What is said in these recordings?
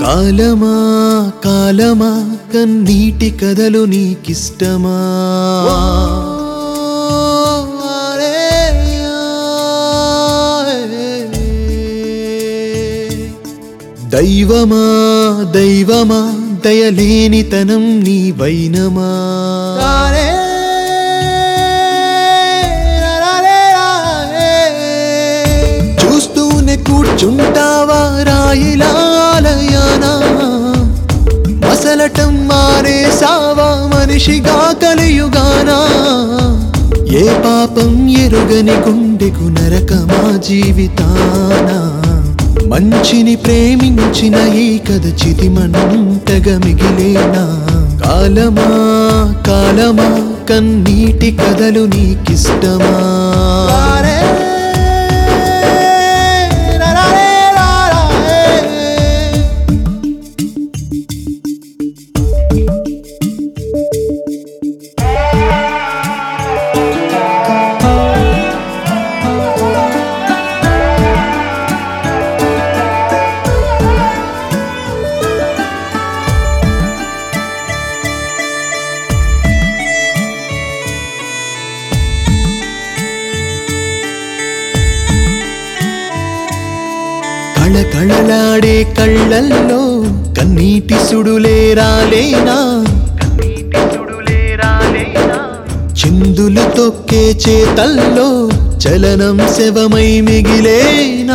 కాలమా కాలమా కన్నీటి కథలు నీకిష్టమా దైవమా దైవమా దయలేనితనం నీ వైనమా చూస్తూనే కూర్చుంటావా రాయిలాలయానా మసలటం మానేసావా మనిషిగా కలియుగానా ఏ పాపం ఎరుగని గుండెకు నరకమా జీవితానా మంచిని ప్రేమించిన ఈ కథ చితిమంటగా మిగిలేనా కాలమా కాలమా కన్నీటి కథలు నీకిష్టమా కళకళలాడే కళ్ళల్లో కన్నీటి సుడులే రాలేనా చిందులు తొక్కే చేతల్లో చలనం శవమై మిగిలేనా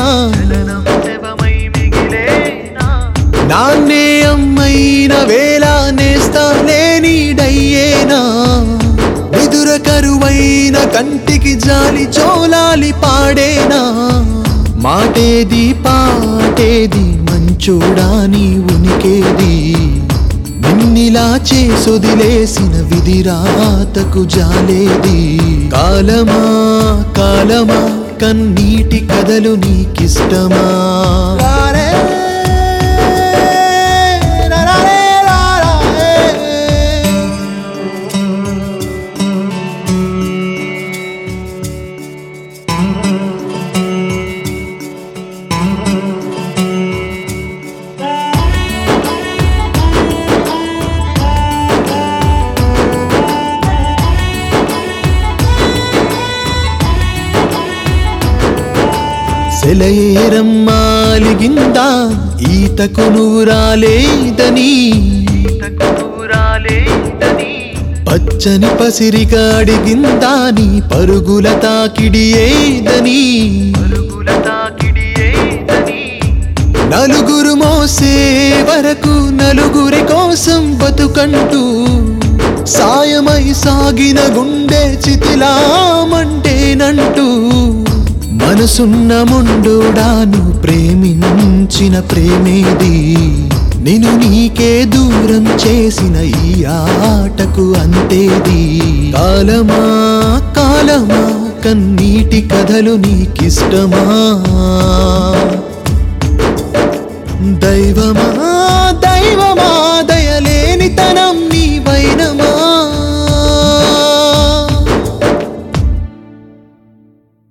నాన్నే అమ్మైన వేళ నేస్తానే నీడయ్యేనా నిదుర కరువైన కంటికి జాలి చోలాలి పాడేనా మాటేది పాటేది మంచోడా నీ ఉనికేది నిన్నిలా చేసుదిలేసిన విధిరాతకు జాలేది కాలమా కాలమా కన్నీటి కథలు నీకిష్టమా సెలయేరమ్మాలిగిందా ఈతకు నూరాలేదని పచ్చని పసిరిగా అడిగిందా నీ పరుగుల తాకిడి ఏదని నలుగురు మోసే వరకు నలుగురి కోసం బతుకంటూ సాయమై సాగిన గుండె చితిలామంటేనంటూ మనసున్న ముండోడాను ప్రేమించిన ప్రేమేది నేను నీకే దూరం చేసిన ఈ ఆటకు అంతేది కాలమా కాలమా కన్నీటి కథలు నీకిష్టమా దైవమా దైవమా